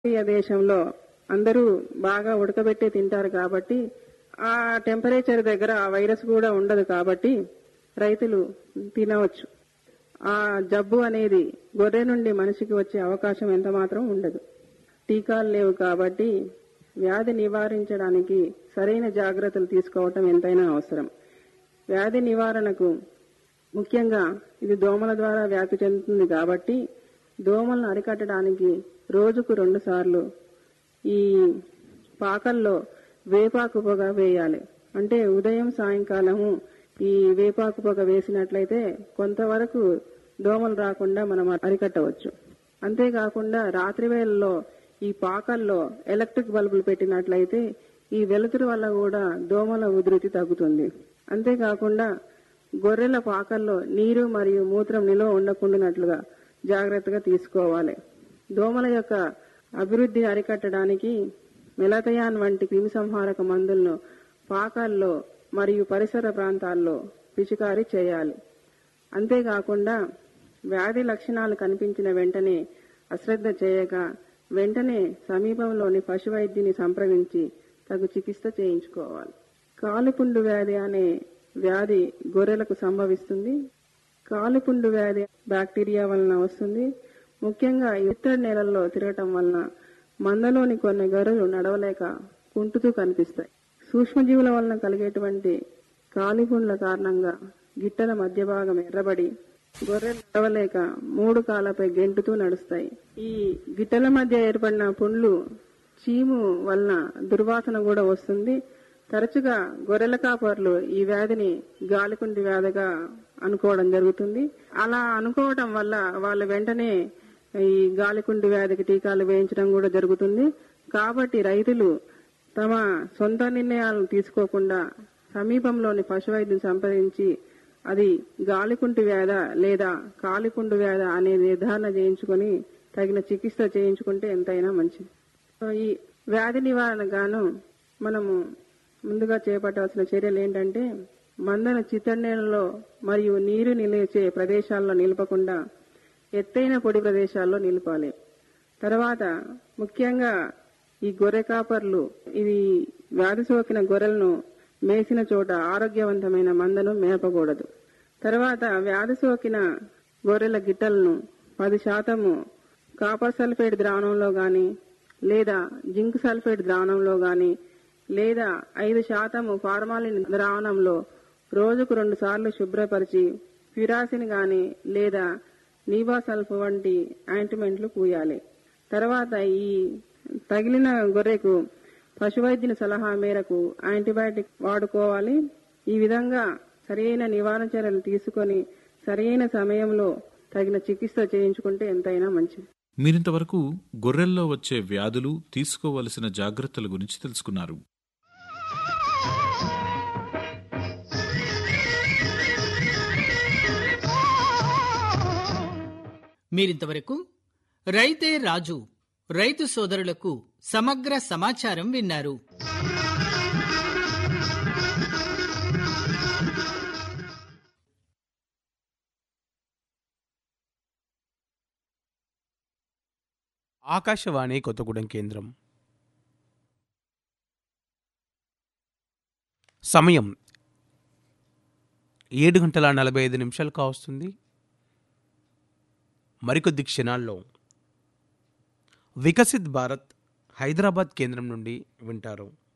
భారతీయ దేశంలో అందరూ బాగా ఉడకబెట్టే తింటారు కాబట్టి ఆ టెంపరేచర్ దగ్గర ఆ వైరస్ కూడా ఉండదు కాబట్టి రైతులు తినవచ్చు ఆ జబ్బు అనేది గొర్రె నుండి మనిషికి వచ్చే అవకాశం ఎంత మాత్రం ఉండదు టీకాలు లేవు కాబట్టి వ్యాధి నివారించడానికి సరైన జాగ్రత్తలు తీసుకోవటం ఎంతైనా అవసరం వ్యాధి నివారణకు ముఖ్యంగా ఇది దోమల ద్వారా వ్యాప్తి చెందుతుంది కాబట్టి దోమలను అరికట్టడానికి రోజుకు రెండు సార్లు ఈ పాకల్లో వేపాకు పొగ వేయాలి అంటే ఉదయం సాయంకాలము ఈ వేపాకు పొగ వేసినట్లయితే కొంతవరకు దోమలు రాకుండా మనం అరికట్టవచ్చు అంతేకాకుండా రాత్రి వేళల్లో ఈ పాకల్లో ఎలక్ట్రిక్ బల్బులు పెట్టినట్లయితే ఈ వెలుతురు వల్ల కూడా దోమల ఉధృతి తగ్గుతుంది అంతేకాకుండా గొర్రెల పాకల్లో నీరు మరియు మూత్రం నిల్వ ఉండకుండానట్లుగా జాగ్రత్తగా తీసుకోవాలి దోమల యొక్క అభివృద్ధిని అరికట్టడానికి మెలతయాన్ వంటి క్రిమిసంహారక మందులను పాకాల్లో మరియు పరిసర ప్రాంతాల్లో పిచికారీ చేయాలి అంతేకాకుండా వ్యాధి లక్షణాలు కనిపించిన వెంటనే అశ్రద్ధ చేయక వెంటనే సమీపంలోని పశు వైద్యుని సంప్రదించి తగు చికిత్స చేయించుకోవాలి కాలుపుండు వ్యాధి అనే వ్యాధి గొర్రెలకు సంభవిస్తుంది కాలుపుండు వ్యాధి బ్యాక్టీరియా వలన వస్తుంది ముఖ్యంగా ఇత్తడి నేలల్లో తిరగటం వలన మందలోని కొన్ని గొర్రెలు నడవలేక కుంటుతూ కనిపిస్తాయి సూక్ష్మజీవుల వలన కలిగేటువంటి కాలిపుండ్ల కారణంగా గిట్టల మధ్య భాగం ఎర్రబడి గొర్రెలు నడవలేక మూడు కాళ్ళపై గెంటుతూ నడుస్తాయి ఈ గిట్టల మధ్య ఏర్పడిన పుండ్లు చీము వలన దుర్వాసన కూడా వస్తుంది తరచుగా గొర్రెల కాపర్లు ఈ వ్యాధిని గాలికుంటి వ్యాధిగా అనుకోవడం జరుగుతుంది అలా అనుకోవడం వల్ల వాళ్ళు వెంటనే ఈ గాలికుంటి వ్యాధికి టీకాలు వేయించడం కూడా జరుగుతుంది కాబట్టి రైతులు తమ సొంత నిర్ణయాలను తీసుకోకుండా సమీపంలోని పశువైద్యుని సంప్రదించి అది గాలికుంటు వ్యాధ లేదా కాలికుండు వ్యాధ అనే నిర్ధారణ చేయించుకొని తగిన చికిత్స చేయించుకుంటే ఎంతైనా మంచిది సో ఈ వ్యాధి నివారణ గాను మనము ముందుగా చేపట్టాల్సిన చర్యలు ఏంటంటే మందను చిత్తడి నేలలో మరియు నీరు నిలిచే ప్రదేశాల్లో నిలపకుండా ఎత్తైన పొడి ప్రదేశాల్లో నిలపాలి తర్వాత ముఖ్యంగా ఈ గొర్రె కాపర్లు ఇవి వ్యాధి సోకిన గొర్రెలను మేసిన చోట ఆరోగ్యవంతమైన మందను మేపకూడదు తర్వాత వ్యాధి సోకిన గొర్రెల గిట్టలను పది శాతము కాపర్ సల్ఫేట్ ద్రావణంలో గాని లేదా జింక్ సల్ఫేట్ ద్రావణంలో గాని లేదా ఐదు శాతము ఫార్మాలిన్ ద్రావణంలో రోజుకు రెండు సార్లు శుభ్రపరిచి ఫిరాసిన్ గాని లేదా నీవా సల్ఫ్ వంటి ఆయింట్మెంట్లు పూయాలి తర్వాత ఈ తగిలిన గొర్రెకు పశువైద్యుని సలహా మేరకు యాంటీబయాటిక్ వాడుకోవాలి ఈ విధంగా సరైన నివారణ చర్యలు తీసుకొని సరైన సమయంలో తగిన చికిత్స చేయించుకుంటే ఎంతైనా మంచిది మీరింతవరకు గొర్రెల్లో వచ్చే వ్యాధులు తీసుకోవలసిన జాగ్రత్తల గురించి తెలుసుకున్నారు మీరింతవరకు రైతే రాజు రైతు సోదరులకు సమగ్ర సమాచారం విన్నారు ఆకాశవాణి కొత్తగూడెం కేంద్రం సమయం ఏడు గంటల నలభై ఐదు నిమిషాలు కావస్తుంది మరికొద్ది క్షణాల్లో వికసిత్ భారత్ హైదరాబాద్ కేంద్రం నుండి వింటారు